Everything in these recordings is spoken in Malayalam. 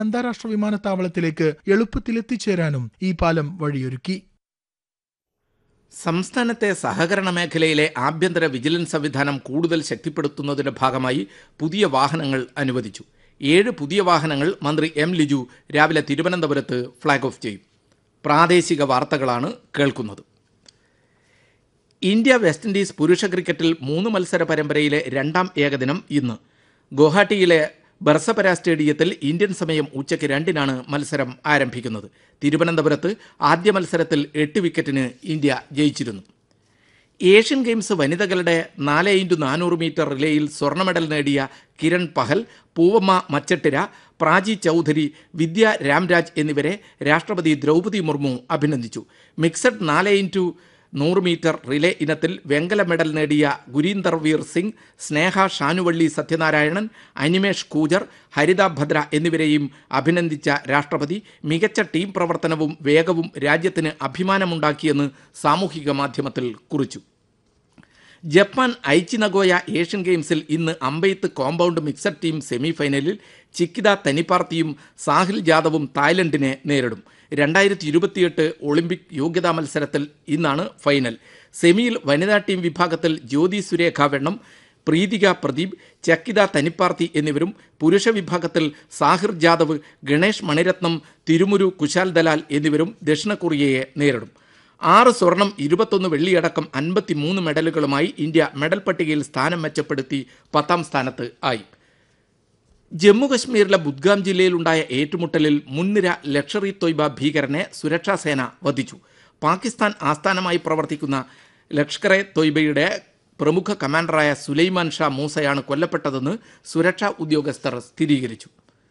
അന്താരാഷ്ട്ര വിമാനത്താവളത്തിലേക്ക് എളുപ്പത്തിൽ എത്തിച്ചേരാനും ഈ പാലം വഴിയൊരുക്കി സംസ്ഥാനത്തെ സഹകരണ മേഖലയിലെ ആഭ്യന്തര വിജിലൻസ് സംവിധാനം കൂടുതൽ ശക്തിപ്പെടുത്തുന്നതിന്റെ ഭാഗമായി പുതിയ വാഹനങ്ങൾ അനുവദിച്ചു ഏഴ് പുതിയ വാഹനങ്ങൾ മന്ത്രി എം ലിജു രാവിലെ തിരുവനന്തപുരത്ത് ഫ്ളാഗ് ഓഫ് ചെയ്യും പ്രാദേശിക വാർത്തകളാണ് കേൾക്കുന്നത് ഇന്ത്യ വെസ്റ്റ് ഇൻഡീസ് പുരുഷ ക്രിക്കറ്റിൽ മൂന്ന് മത്സര പരമ്പരയിലെ രണ്ടാം ഏകദിനം ഇന്ന് ഗുവാഹട്ടിയിലെ ബർസപര സ്റ്റേഡിയത്തിൽ ഇന്ത്യൻ സമയം ഉച്ചയ്ക്ക് രണ്ടിനാണ് മത്സരം ആരംഭിക്കുന്നത് തിരുവനന്തപുരത്ത് ആദ്യ മത്സരത്തിൽ എട്ട് വിക്കറ്റിന് ഇന്ത്യ ജയിച്ചിരുന്നു ഏഷ്യൻ ഗെയിംസ് വനിതകളുടെ നാല് ഇൻറ്റു നാനൂറ് മീറ്റർ റിലേയിൽ സ്വർണ്ണ മെഡൽ നേടിയ കിരൺ പഹൽ പൂവമ്മ മച്ചട്ടിര പ്രാചി ചൗധരി വിദ്യ രാംരാജ് എന്നിവരെ രാഷ്ട്രപതി ദ്രൗപദി മുർമു അഭിനന്ദിച്ചു മിക്സഡ് നാല് ഇൻറ്റു നൂറ് മീറ്റർ റിലേ ഇനത്തിൽ വെങ്കല മെഡൽ നേടിയ ഗുരീന്ദർ വീർ സിംഗ് സ്നേഹ ഷാനുവള്ളി സത്യനാരായണൻ അനിമേഷ് കൂജർ ഹരിത ഭദ്ര എന്നിവരെയും അഭിനന്ദിച്ച രാഷ്ട്രപതി മികച്ച ടീം പ്രവർത്തനവും വേഗവും രാജ്യത്തിന് അഭിമാനമുണ്ടാക്കിയെന്ന് സാമൂഹിക മാധ്യമത്തിൽ കുറിച്ചു ജപ്പാൻ ഐച്ചി നഗോയ ഏഷ്യൻ ഗെയിംസിൽ ഇന്ന് അമ്പെയ്ത്ത് കോമ്പൗണ്ട് മിക്സഡ് ടീം സെമിഫൈനലിൽ ചിക്കിത തനിപ്പാർത്തിയും സാഹിൽ ജാദവും തായ്ലൻഡിനെ നേരിടും രണ്ടായിരത്തി ഇരുപത്തിയെട്ട് ഒളിമ്പിക് യോഗ്യതാ മത്സരത്തിൽ ഇന്നാണ് ഫൈനൽ സെമിയിൽ വനിതാ ടീം വിഭാഗത്തിൽ ജ്യോതി സുരേഖ വെണ്ണം പ്രീതിക പ്രദീപ് ചക്കിത തനിപ്പാർത്തി എന്നിവരും പുരുഷ വിഭാഗത്തിൽ സാഹിർ ജാദവ് ഗണേഷ് മണിരത്നം തിരുമുരു കുശാൽ ദലാൽ എന്നിവരും ദക്ഷിണ കൊറിയയെ നേരിടും ആറ് സ്വർണം ഇരുപത്തൊന്ന് വെള്ളിയടക്കം അൻപത്തിമൂന്ന് മെഡലുകളുമായി ഇന്ത്യ മെഡൽ പട്ടികയിൽ സ്ഥാനം മെച്ചപ്പെടുത്തി പത്താം സ്ഥാനത്ത് ആയി ജമ്മുകശ്മീരിലെ ബുദ്ഗാം ജില്ലയിലുണ്ടായ ഏറ്റുമുട്ടലിൽ മുൻനിര ലക്ഷറി തൊയ്ബ ഭീകരനെ സുരക്ഷാസേന വധിച്ചു പാകിസ്ഥാൻ ആസ്ഥാനമായി പ്രവർത്തിക്കുന്ന ലഷ്കറെ തൊയ്ബയുടെ പ്രമുഖ കമാൻഡറായ സുലൈമാൻ ഷാ മൂസയാണ് കൊല്ലപ്പെട്ടതെന്ന് സുരക്ഷാ ഉദ്യോഗസ്ഥർ സ്ഥിരീകരിച്ചു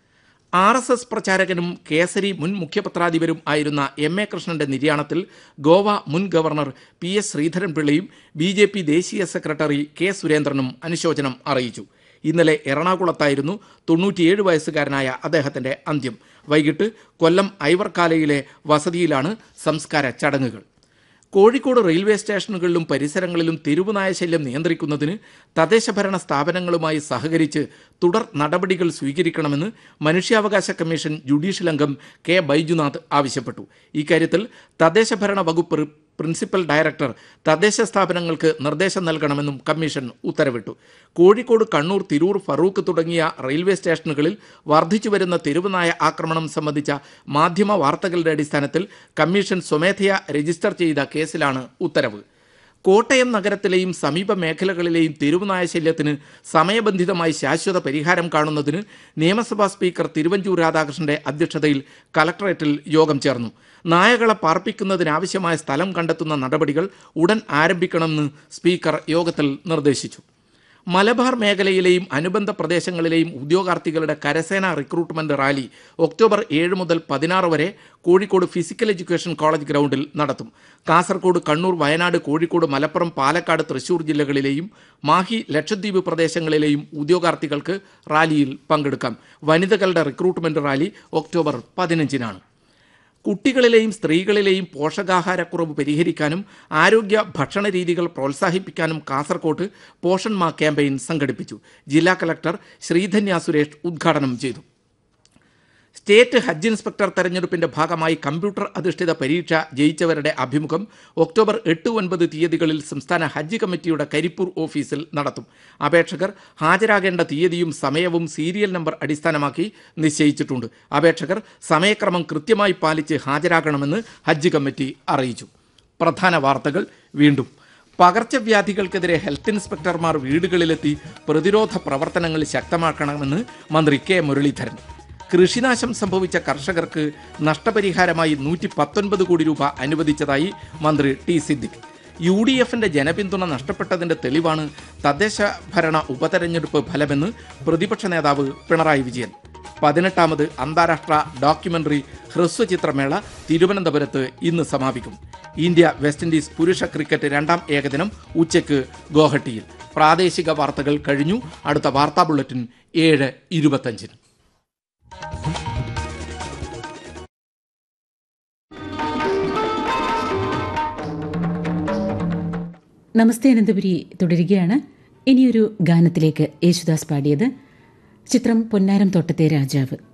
ആർ എസ് എസ് പ്രചാരകനും കേസരി മുൻ മുഖ്യപത്രാധിപരും ആയിരുന്ന എം എ കൃഷ്ണന്റെ നിര്യാണത്തിൽ ഗോവ മുൻ ഗവർണർ പി എസ് ശ്രീധരൻപിള്ളയും ബി ജെ പി ദേശീയ സെക്രട്ടറി കെ സുരേന്ദ്രനും അനുശോചനം അറിയിച്ചു ഇന്നലെ എറണാകുളത്തായിരുന്നു തൊണ്ണൂറ്റിയേഴ് വയസ്സുകാരനായ അദ്ദേഹത്തിന്റെ അന്ത്യം വൈകിട്ട് കൊല്ലം ഐവർക്കാലയിലെ വസതിയിലാണ് സംസ്കാര ചടങ്ങുകൾ കോഴിക്കോട് റെയിൽവേ സ്റ്റേഷനുകളിലും പരിസരങ്ങളിലും തെരുവുനായ ശല്യം നിയന്ത്രിക്കുന്നതിന് തദ്ദേശഭരണ സ്ഥാപനങ്ങളുമായി സഹകരിച്ച് തുടർ നടപടികൾ സ്വീകരിക്കണമെന്ന് മനുഷ്യാവകാശ കമ്മീഷൻ ജുഡീഷ്യൽ അംഗം കെ ബൈജുനാഥ് ആവശ്യപ്പെട്ടു ഇക്കാര്യത്തിൽ തദ്ദേശഭരണ വകുപ്പ് പ്രിൻസിപ്പൽ ഡയറക്ടർ തദ്ദേശ സ്ഥാപനങ്ങൾക്ക് നിർദ്ദേശം നൽകണമെന്നും കമ്മീഷൻ ഉത്തരവിട്ടു കോഴിക്കോട് കണ്ണൂർ തിരൂർ ഫറൂഖ് തുടങ്ങിയ റെയിൽവേ സ്റ്റേഷനുകളിൽ വർദ്ധിച്ചുവരുന്ന തെരുവുനായ ആക്രമണം സംബന്ധിച്ച മാധ്യമ വാർത്തകളുടെ അടിസ്ഥാനത്തിൽ കമ്മീഷൻ സ്വമേധയാ രജിസ്റ്റർ ചെയ്ത കേസിലാണ് ഉത്തരവ് കോട്ടയം നഗരത്തിലെയും സമീപ മേഖലകളിലെയും തെരുവുനായ ശല്യത്തിന് സമയബന്ധിതമായി ശാശ്വത പരിഹാരം കാണുന്നതിന് നിയമസഭാ സ്പീക്കർ തിരുവഞ്ചൂർ രാധാകൃഷ്ണന്റെ അധ്യക്ഷതയിൽ കലക്ടറേറ്റിൽ യോഗം ചേർന്നു നായകളെ പാർപ്പിക്കുന്നതിനാവശ്യമായ സ്ഥലം കണ്ടെത്തുന്ന നടപടികൾ ഉടൻ ആരംഭിക്കണമെന്ന് സ്പീക്കർ യോഗത്തിൽ നിർദ്ദേശിച്ചു മലബാർ മേഖലയിലെയും അനുബന്ധ പ്രദേശങ്ങളിലെയും ഉദ്യോഗാർത്ഥികളുടെ കരസേന റിക്രൂട്ട്മെന്റ് റാലി ഒക്ടോബർ ഏഴ് മുതൽ പതിനാറ് വരെ കോഴിക്കോട് ഫിസിക്കൽ എഡ്യൂക്കേഷൻ കോളേജ് ഗ്രൗണ്ടിൽ നടത്തും കാസർഗോഡ് കണ്ണൂർ വയനാട് കോഴിക്കോട് മലപ്പുറം പാലക്കാട് തൃശൂർ ജില്ലകളിലെയും മാഹി ലക്ഷദ്വീപ് പ്രദേശങ്ങളിലെയും ഉദ്യോഗാർത്ഥികൾക്ക് റാലിയിൽ പങ്കെടുക്കാം വനിതകളുടെ റിക്രൂട്ട്മെന്റ് റാലി ഒക്ടോബർ പതിനഞ്ചിനാണ് കുട്ടികളിലെയും സ്ത്രീകളിലെയും പോഷകാഹാരക്കുറവ് പരിഹരിക്കാനും ആരോഗ്യ ഭക്ഷണ രീതികൾ പ്രോത്സാഹിപ്പിക്കാനും കാസർകോട്ട് പോഷൺ മാ ക്യാമ്പയിൻ സംഘടിപ്പിച്ചു ജില്ലാ കലക്ടർ ശ്രീധന്യ സുരേഷ് ഉദ്ഘാടനം ചെയ്തു സ്റ്റേറ്റ് ഹജ്ജ് ഇൻസ്പെക്ടർ തെരഞ്ഞെടുപ്പിന്റെ ഭാഗമായി കമ്പ്യൂട്ടർ അധിഷ്ഠിത പരീക്ഷ ജയിച്ചവരുടെ അഭിമുഖം ഒക്ടോബർ എട്ട് ഒൻപത് തീയതികളിൽ സംസ്ഥാന ഹജ്ജ് കമ്മിറ്റിയുടെ കരിപ്പൂർ ഓഫീസിൽ നടത്തും അപേക്ഷകർ ഹാജരാകേണ്ട തീയതിയും സമയവും സീരിയൽ നമ്പർ അടിസ്ഥാനമാക്കി നിശ്ചയിച്ചിട്ടുണ്ട് അപേക്ഷകർ സമയക്രമം കൃത്യമായി പാലിച്ച് ഹാജരാകണമെന്ന് ഹജ്ജ് കമ്മിറ്റി അറിയിച്ചു പ്രധാന വാർത്തകൾ വീണ്ടും പകർച്ചവ്യാധികൾക്കെതിരെ ഹെൽത്ത് ഇൻസ്പെക്ടർമാർ വീടുകളിലെത്തി പ്രതിരോധ പ്രവർത്തനങ്ങൾ ശക്തമാക്കണമെന്ന് മന്ത്രി കെ മുരളീധരൻ കൃഷിനാശം സംഭവിച്ച കർഷകർക്ക് നഷ്ടപരിഹാരമായി നൂറ്റി പത്തൊൻപത് കോടി രൂപ അനുവദിച്ചതായി മന്ത്രി ടി സിദ്ദിഖ് യു ഡി എഫിന്റെ ജനപിന്തുണ നഷ്ടപ്പെട്ടതിന്റെ തെളിവാണ് തദ്ദേശ ഭരണ ഉപതെരഞ്ഞെടുപ്പ് ഫലമെന്ന് പ്രതിപക്ഷ നേതാവ് പിണറായി വിജയൻ പതിനെട്ടാമത് അന്താരാഷ്ട്ര ഡോക്യുമെന്ററി ഹ്രസ്വചിത്രമേള തിരുവനന്തപുരത്ത് ഇന്ന് സമാപിക്കും ഇന്ത്യ വെസ്റ്റ് ഇൻഡീസ് പുരുഷ ക്രിക്കറ്റ് രണ്ടാം ഏകദിനം ഉച്ചയ്ക്ക് ഗോഹട്ടിയിൽ പ്രാദേശിക വാർത്തകൾ കഴിഞ്ഞു അടുത്ത വാർത്താ ബുള്ളറ്റിൻ ഏഴ് ഇരുപത്തഞ്ചിന് നമസ്തേ അനന്തപുരി തുടരുകയാണ് ഇനിയൊരു ഗാനത്തിലേക്ക് യേശുദാസ് പാടിയത് ചിത്രം പൊന്നാരം തോട്ടത്തെ രാജാവ്